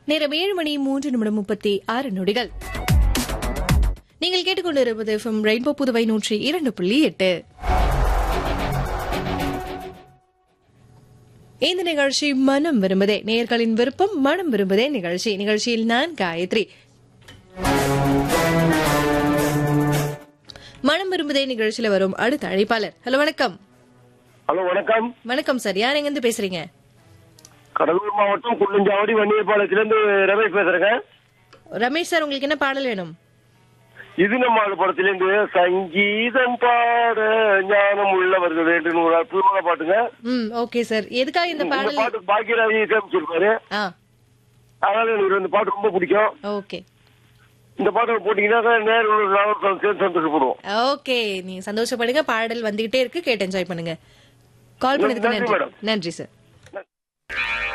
நேரம் ஏழு மணி மூன்று நிமிடம் முப்பத்தி ஆறு நொடிகள் நீங்கள் கேட்டுக்கொண்டிருப்பது எஃப்எம் ரெயின்போ புதுவை நூற்றி இரண்டு புள்ளி எட்டு இந்த நிகழ்ச்சி மனம் விரும்புதே நேயர்களின் விருப்பம் மனம் விரும்புதே நிகழ்ச்சி நிகழ்ச்சியில் நான் காயத்ரி மனம் விரும்புதே நிகழ்ச்சியில வரும் அடுத்த அழைப்பாளர் ஹலோ வணக்கம் ஹலோ வணக்கம் வணக்கம் சார் யார் எங்க இருந்து பேசுறீங்க கடலூர் மாவட்டம் குள்ளஞ்சாவடி வன்னியபாளையத்திலிருந்து ரமேஷ் பேசுறேங்க ரமேஷ் சார் உங்களுக்கு என்ன பாடல் வேணும் இது நம்ம படத்திலிருந்து சங்கீதம் பாட ஞானம் உள்ளவர்கள் வேண்டுன்னு ஒரு அற்புதமான பாட்டுங்க ம் ஓகே சார் எதுக்காக இந்த இந்த பாடல் பாட்டு பாக்கியராஜி சேமிச்சிருப்பாரு ஆ அதனால எனக்கு இந்த பாட்டு ரொம்ப பிடிக்கும் ஓகே இந்த பாட்டை போட்டீங்கன்னா நேரில் நானும் சேர்ந்து சந்தோஷப்படுவோம் ஓகே நீங்க சந்தோஷப்படுங்க பாடல் வந்துகிட்டே இருக்கு கேட்டு என்ஜாய் பண்ணுங்க கால் பண்ணதுக்கு நன்றி, நன்றி மேடம். நன்றி சார்